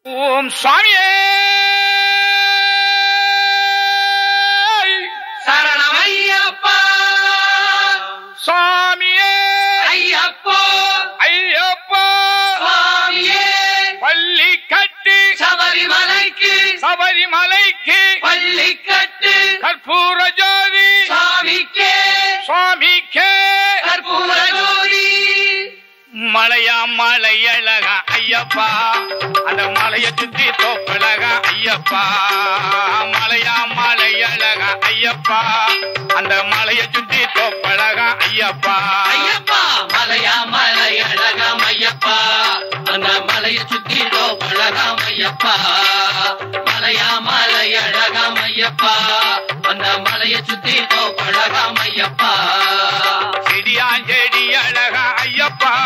ஓம் சுவாமியே சரணம் ஐயப்பா சுவாமியே ஐயப்போ ஐயப்பா சுவாமியே பள்ளி கட்டி சபரிமலைக்கு சபரிமலைக்கு பள்ளி கட்டு கற்பூர ஜோதி சுவாமிக்கே சுவாமிக்கே கற்பூர ஜோதி மலையா மலையழகா ஐயப்பா அந்த மலைய சுத்தி தோப்பழகா ஐயப்பா மலையா மலையழகா ஐயப்பா அந்த மலைய சுத்தி தோப்பழகா ஐயப்பா ஐயப்பா மலையா மலை அழகாம் ஐயப்பா அந்த மலையை சுத்தி பழகாம் ஐயப்பா மலையா மலை அழகாம் ஐயப்பா அந்த மலையை சுத்தி பழகாம் ஐயப்பா செடியாஞ்செடி அழகா ஐயப்பா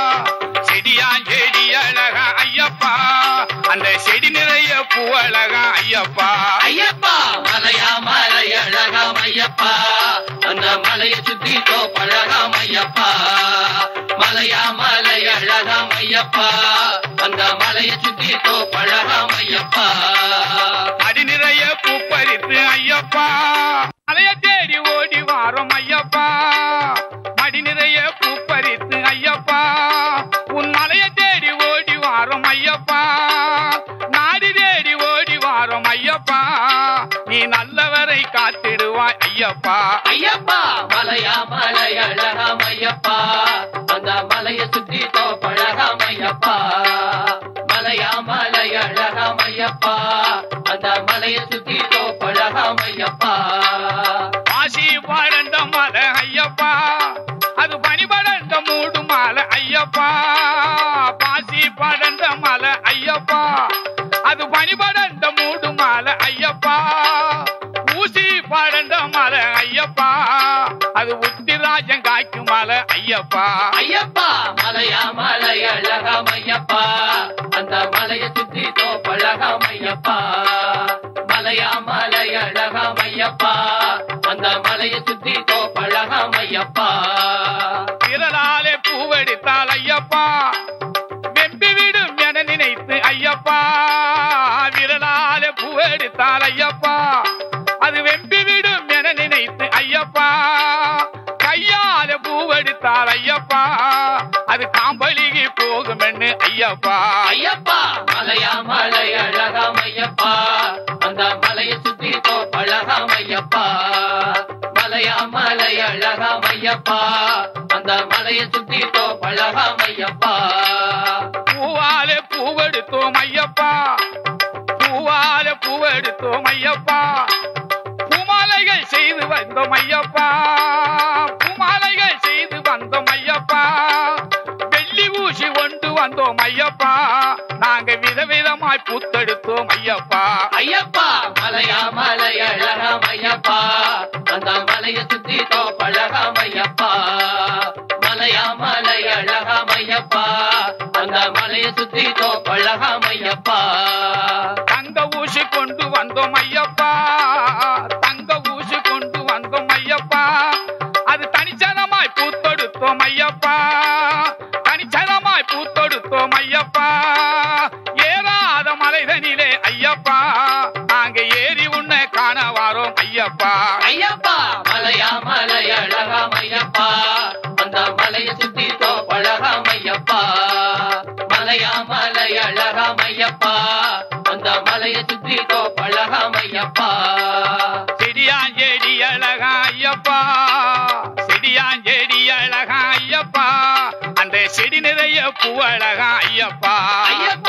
செடியாஞ்செடி அழகா ஐயப்பா அந்த செடி நிறைய பூ அழகா ஐயப்பா ஐயப்பா மலையா மலை அழகாம் ஐயப்பா அந்த மலையை சுத்தி பழகாம் ஐயப்பா மலையா மலை அழகாம் ஐயப்பா அந்த மலையை சுத்தி பழகாம் ஐயப்பா அடி நிறைய பூ பறித்து ஐயப்பா மலைய தேடி ஓடி வாரோம் ஐயப்பா மடி நிறைய பூ பறித்து ஐயப்பா உன் மலைய தேடி ஓடி வாரோம் ஐயப்பா நாடி தேடி ஓடி வாரோம் ஐயப்பா நீ நல்லவரை காத்திடுவாய் ஐயப்பா ஐயப்பா மலையா மலை அழகாம் ஐயப்பா அந்த மலையை சுத்தி பழகாம் ஐயப்பா மலையா மலை அழகாம் ஐயப்பா அந்த மலையை சுத்தி பழகாம் ஐயப்பா பாசி படந்த மலை ஐயப்பா அது பனி படந்த மூடு மலை ஐயப்பா பாசி படந்த மலை ஐயப்பா அது பனி படந்த மூடு மலை ஐயப்பா ஊசி படந்த மலை ஐயப்பா அது உத்திராஜம் காய்க்கும் மலை ஐயப்பா ஐயப்பா மலையா மலை அழகாம் ஐயப்பா அந்த மலையை சுத்தி பழகாம் ஐயப்பா மலையா மலை அழகாம் ஐயப்பா அந்த மலையை சுத்தி பழகாம் ஐயப்பா விரலாலே பூவெடுத்தால் ஐயப்பா வெம்பி விடும் என நினைத்து ஐயப்பா விரலாலே பூவெடுத்தால் ஐயப்பா அது வெம்பி விடும் என நினைத்து ஐயப்பா கையால பூவெடுத்தால் ஐயப்பா அது காம்பளிகி போகும் என்று ஐயப்பா ஐயப்பா மலையா மலை அழகாம் ஐயப்பா அந்த மலையை சுத்தி பழகாம் ஐயப்பா மலையா மலை அழகாம் ஐயப்பா அந்த மலையை சுத்தி பழகாம் ஐயப்பா பூவாலே பூவெடுத்தோம் ஐயப்பா பூவாலே பூவெடுத்தோம் ஐயப்பா பூமாலைகள் செய்து வந்தோம் ஐயப்பா பூமாலைகள் செய்து வந்தோம் ஐயப்பா வெள்ளி ஊசி கொண்டு வந்தோம் ஐயப்பா நாங்க விதவிதமாய் பூத்தெடுத்தோம் ஐயப்பா ஐயப்பா மலையா மலை அழகாம் ஐயப்பா அந்த மலையை சுத்தி பழகாம் ஐயப்பா மலையா மலை அழகாம் ஐயப்பா அந்த மலையை சுத்தி பழகாம் ஐயப்பா தங்க ஊசி கொண்டு வந்தோம் ஐயப்பா தங்க ஊசி கொண்டு வந்தோம் ஐயப்பா அது தனிச்சனமாய் பூத்தொடுத்தோம் ஐயப்பா தனிச்சனமாய் பூத்தொடுத்தோம் ஐயப்பா ஏறாத மலைதனிலே ஐயப்பா நாங்க ஏறி உன்னை காண வாரோம் ஐயப்பா ஐயப்பா மலையா மலை அழகாம் ஐயப்பா அந்த மலையை சுத்தி பழகாம் ஐயப்பா மலையா மலை அழகாம் ஐயப்பா அந்த மலையை சுத்தி பழகாம் ஐயப்பா செடியாஞ்செடி அழகா ஐயப்பா செடியாஞ்செடி அழகா ஐயப்பா அந்த செடி நிறைய பூ அழகா ஐயப்பா ஐயப்பா